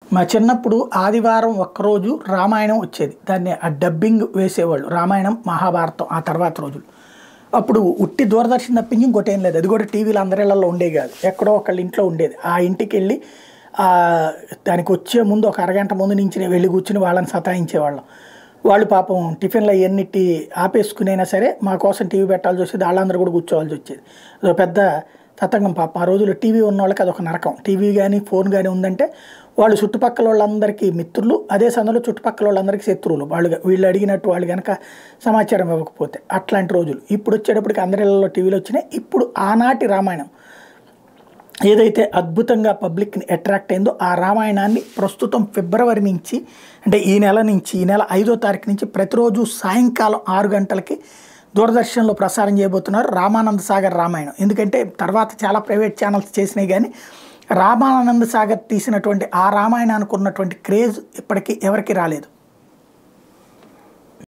మా చిన్నప్పుడు ఆదివారం ఒక్కరోజు రామాయణం వచ్చేది దాన్ని ఆ డబ్బింగ్ వేసేవాళ్ళు రామాయణం మహాభారతం ఆ తర్వాత రోజులు అప్పుడు ఉట్టి దూరదర్శన్ తప్పించి ఇంకోటి ఏం లేదు అది కూడా టీవీలు అందరిళ్లలో ఉండేవి కాదు ఎక్కడో ఒకళ్ళ ఇంట్లో ఉండేది ఆ ఇంటికి వెళ్ళి ఆ, దానికి వచ్చే ముందు ఒక అరగంట ముందు నుంచి వెళ్ళి కూర్చుని వాళ్ళని సతాయించేవాళ్ళం వాళ్ళు పాపం టిఫిన్లు అవన్నిటి ఆపేసుకునైనా సరే మా కోసం టీవీ పెట్టాల్సి వచ్చేది వాళ్ళందరూ కూడా కూర్చోవాల్సి వచ్చేది అదో పెద్ద తతంగం పాపం ఆ రోజుల్లో టీవీ ఉన్న వాళ్ళకి అదొక నరకం టీవీ కానీ ఫోన్ కానీ ఉందంటే వాళ్ళు చుట్టుపక్కల వాళ్ళందరికీ మిత్రులు అదే సమయంలో చుట్టుపక్కల వాళ్ళందరికీ శత్రువులు వాళ్ళు వీళ్ళు అడిగినట్టు వాళ్ళు కనుక సమాచారం ఇవ్వకపోతే అట్లాంటి రోజులు ఇప్పుడు వచ్చేటప్పటికి అందరిలో టీవీలు వచ్చినాయి ఇప్పుడు ఆనాటి రామాయణం ఏదైతే అద్భుతంగా పబ్లిక్ని అట్రాక్ట్ అయిందో ఆ రామాయణాన్ని ప్రస్తుతం ఫిబ్రవరి నుంచి అంటే ఈ నెల నుంచి ఈ నెల ఐదో తారీఖు నుంచి ప్రతిరోజు సాయంకాలం ఆరు గంటలకి దూరదర్శన్లో ప్రసారం చేయబోతున్నారు రామానంద సాగర్ రామాయణం ఎందుకంటే తర్వాత చాలా ప్రైవేట్ ఛానల్స్ చేసినాయి కానీ రామానంద సాగర్ తీసినటువంటి ఆ రామాయణానికి ఉన్నటువంటి క్రేజ్ ఇప్పటికీ ఎవరికి రాలేదు